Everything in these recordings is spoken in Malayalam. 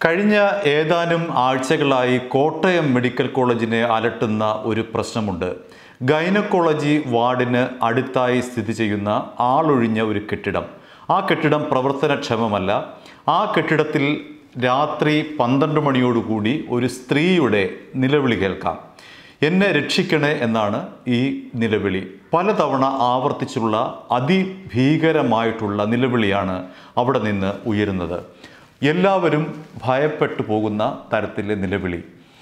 കഴിഞ്ഞ ഏതാനും ആഴ്ചകളായി കോട്ടയം മെഡിക്കൽ കോളേജിനെ അലട്ടുന്ന ഒരു പ്രശ്നമുണ്ട് ഗൈനക്കോളജി വാർഡിന് അടുത്തായി സ്ഥിതി ചെയ്യുന്ന ആളൊഴിഞ്ഞ ഒരു കെട്ടിടം ആ കെട്ടിടം പ്രവർത്തനക്ഷമമല്ല ആ കെട്ടിടത്തിൽ രാത്രി പന്ത്രണ്ട് മണിയോടുകൂടി ഒരു സ്ത്രീയുടെ നിലവിളി കേൾക്കാം എന്നെ രക്ഷിക്കണേ എന്നാണ് ഈ നിലവിളി പലതവണ ആവർത്തിച്ചുള്ള അതിഭീകരമായിട്ടുള്ള നിലവിളിയാണ് അവിടെ നിന്ന് ഉയരുന്നത് എല്ലാവരും ഭയപ്പെട്ടു പോകുന്ന തരത്തിലെ നിലവിളി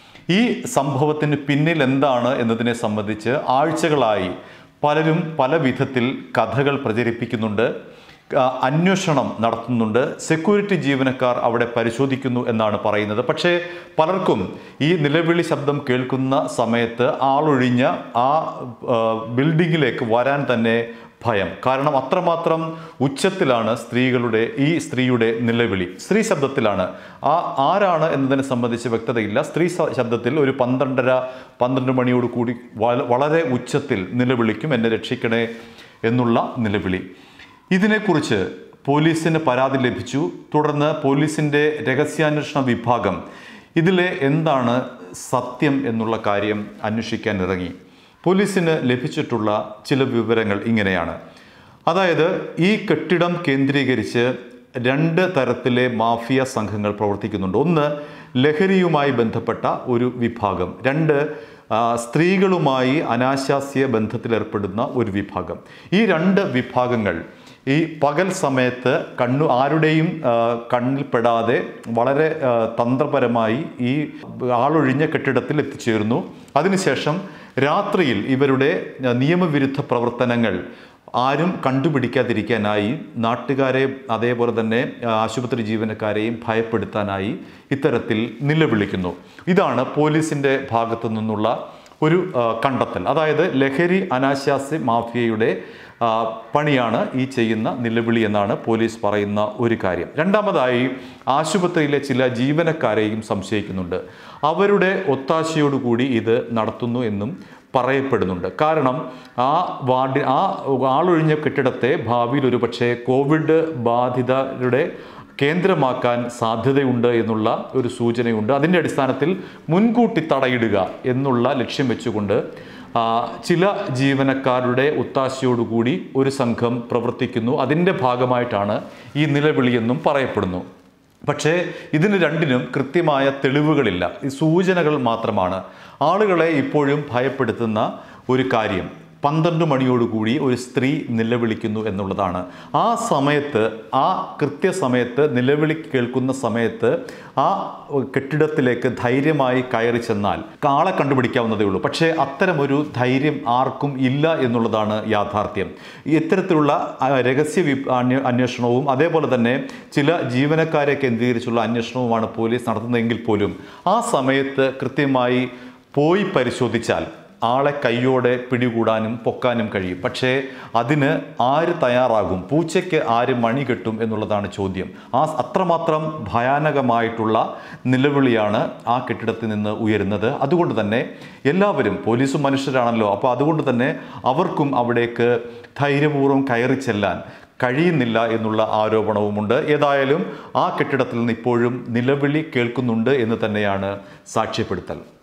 ഈ സംഭവത്തിന് പിന്നിൽ എന്താണ് എന്നതിനെ സംബന്ധിച്ച് ആഴ്ചകളായി പലരും പല വിധത്തിൽ കഥകൾ പ്രചരിപ്പിക്കുന്നുണ്ട് ആ, അന്വേഷണം നടത്തുന്നുണ്ട് സെക്യൂരിറ്റി ജീവനക്കാർ അവിടെ പരിശോധിക്കുന്നു എന്നാണ് പറയുന്നത് പക്ഷേ പലർക്കും ഈ നിലവിളി ശബ്ദം കേൾക്കുന്ന സമയത്ത് ആളൊഴിഞ്ഞ ആ ആ, ബിൽഡിങ്ങിലേക്ക് വരാൻ തന്നെ ഭയം കാരണം അത്രമാത്രം ഉച്ചത്തിലാണ് സ്ത്രീകളുടെ ഈ സ്ത്രീയുടെ നിലവിളി സ്ത്രീ ശബ്ദത്തിലാണ് ആ ആരാണ് എന്നതിനെ സംബന്ധിച്ച് വ്യക്തതയില്ല സ്ത്രീ സ- ശബ്ദത്തിൽ ഒരു പന്ത്രണ്ടര പന്ത്രണ്ട് മണിയോട് കൂടി വ- വളരെ ഉച്ചത്തിൽ നിലവിളിക്കും എന്നെ രക്ഷിക്കണേ എന്നുള്ള നിലവിളി ഇതിനെക്കുറിച്ച് പോലീസിന് പരാതി ലഭിച്ചു തുടർന്ന് പോലീസിൻ്റെ രഹസ്യാന്വേഷണ വിഭാഗം ഇതിലെ എന്താണ് സത്യം എന്നുള്ള കാര്യം അന്വേഷിക്കാൻ ഇറങ്ങി പോലീസിന് ലഭിച്ചിട്ടുള്ള ചില വിവരങ്ങൾ ഇങ്ങനെയാണ് അതായത് ഈ കെട്ടിടം കേന്ദ്രീകരിച്ച് രണ്ട് തരത്തിലെ മാഫിയ സംഘങ്ങൾ പ്രവർത്തിക്കുന്നുണ്ട് ഒന്ന് ലഹരിയുമായി ബന്ധപ്പെട്ട ഒരു വിഭാഗം രണ്ട് ആ, സ്ത്രീകളുമായി അനാശാസ്യ ബന്ധത്തിലേർപ്പെടുന്ന ഒരു വിഭാഗം ഈ രണ്ട് വിഭാഗങ്ങൾ ഈ പകൽ സമയത്ത് കണ്ണു ആരുടെയും ആ, കണ്ണിൽപ്പെടാതെ വളരെ ആ, തന്ത്രപരമായി ഈ ആളൊഴിഞ്ഞ കെട്ടിടത്തിൽ എത്തിച്ചേർന്നു അതിനുശേഷം രാത്രിയിൽ ഇവരുടെ ആ, നിയമവിരുദ്ധ പ്രവർത്തനങ്ങൾ ആരും കണ്ടുപിടിക്കാതിരിക്കാനായി നാട്ടുകാരെ അതേപോലെ തന്നെ ആ, ആശുപത്രി ജീവനക്കാരെയും ഭയപ്പെടുത്താനായി ഇത്തരത്തിൽ നിലവിളിക്കുന്നു ഇതാണ് പോലീസിൻ്റെ ഭാഗത്തു നിന്നുള്ള ഒരു ആ, കണ്ടെത്തൽ അതായത് ലഹരി അനാശാസ്യ മാഫിയയുടെ ആ, പണിയാണ് ഈ ചെയ്യുന്ന നിലവിളി എന്നാണ് പോലീസ് പറയുന്ന ഒരു കാര്യം രണ്ടാമതായി ആശുപത്രിയിലെ ചില ജീവനക്കാരെയും സംശയിക്കുന്നുണ്ട് അവരുടെ ഒത്താശയോടുകൂടി ഇത് നടത്തുന്നു എന്നും പറയപ്പെടുന്നുണ്ട് കാരണം ആ വാർഡ് ആ ആളൊഴിഞ്ഞ കെട്ടിടത്തെ ഭാവിയിൽ ഒരു പക്ഷേ കോവിഡ് ബാധിതരുടെ കേന്ദ്രമാക്കാൻ സാധ്യതയുണ്ട് എന്നുള്ള ഒരു സൂചനയുണ്ട് അതിൻ്റെ അടിസ്ഥാനത്തിൽ മുൻകൂട്ടി തടയിടുക എന്നുള്ള ലക്ഷ്യം വെച്ചുകൊണ്ട് ആ, ചില ജീവനക്കാരുടെ ഒത്താശയോടുകൂടി ഒരു സംഘം പ്രവർത്തിക്കുന്നു അതിൻ്റെ ഭാഗമായിട്ടാണ് ഈ നിലവിളിയെന്നും പറയപ്പെടുന്നു പക്ഷേ ഇതിന് രണ്ടിനും കൃത്യമായ തെളിവുകളില്ല ഈ സൂചനകൾ മാത്രമാണ് ആളുകളെ ഇപ്പോഴും ഭയപ്പെടുത്തുന്ന ഒരു കാര്യം പന്ത്രണ്ട് മണിയോടുകൂടി ഒരു സ്ത്രീ നിലവിളിക്കുന്നു എന്നുള്ളതാണ് ആ സമയത്ത് ആ കൃത്യസമയത്ത് നിലവിളി കേൾക്കുന്ന സമയത്ത് ആ കെട്ടിടത്തിലേക്ക് ധൈര്യമായി കയറി ചെന്നാൽ ആളെ കണ്ടുപിടിക്കാവുന്നതേ ഉള്ളൂ പക്ഷേ അത്തരമൊരു ധൈര്യം ആർക്കും ഇല്ല എന്നുള്ളതാണ് യാഥാർത്ഥ്യം ഇത്തരത്തിലുള്ള ആ, രഹസ്യ വി അന്വേ- അന്വേഷണവും അതേപോലെ തന്നെ ചില ജീവനക്കാരെ കേന്ദ്രീകരിച്ചുള്ള അന്വേഷണവുമാണ് പോലീസ് നടത്തുന്നതെങ്കിൽ പോലും ആ സമയത്ത് കൃത്യമായി പോയി പരിശോധിച്ചാൽ ആളെ കൈയോടെ പിടികൂടാനും പൊക്കാനും കഴിയും പക്ഷേ അതിന് ആര് തയ്യാറാകും പൂച്ചയ്ക്ക് ആര് മണി കെട്ടും എന്നുള്ളതാണ് ചോദ്യം ആ അത്രമാത്രം ഭയാനകമായിട്ടുള്ള നിലവിളിയാണ് ആ കെട്ടിടത്തിൽ നിന്ന് ഉയരുന്നത് അതുകൊണ്ട് തന്നെ എല്ലാവരും പോലീസും മനുഷ്യരാണല്ലോ അപ്പോൾ അതുകൊണ്ട് തന്നെ അവർക്കും അവിടേക്ക് ധൈര്യപൂർവ്വം കയറി ചെല്ലാൻ കഴിയുന്നില്ല എന്നുള്ള ആരോപണവുമുണ്ട് ഏതായാലും ആ കെട്ടിടത്തിൽ നിന്ന് ഇപ്പോഴും നിലവിളി കേൾക്കുന്നുണ്ട് എന്ന് തന്നെയാണ് സാക്ഷ്യപ്പെടുത്തൽ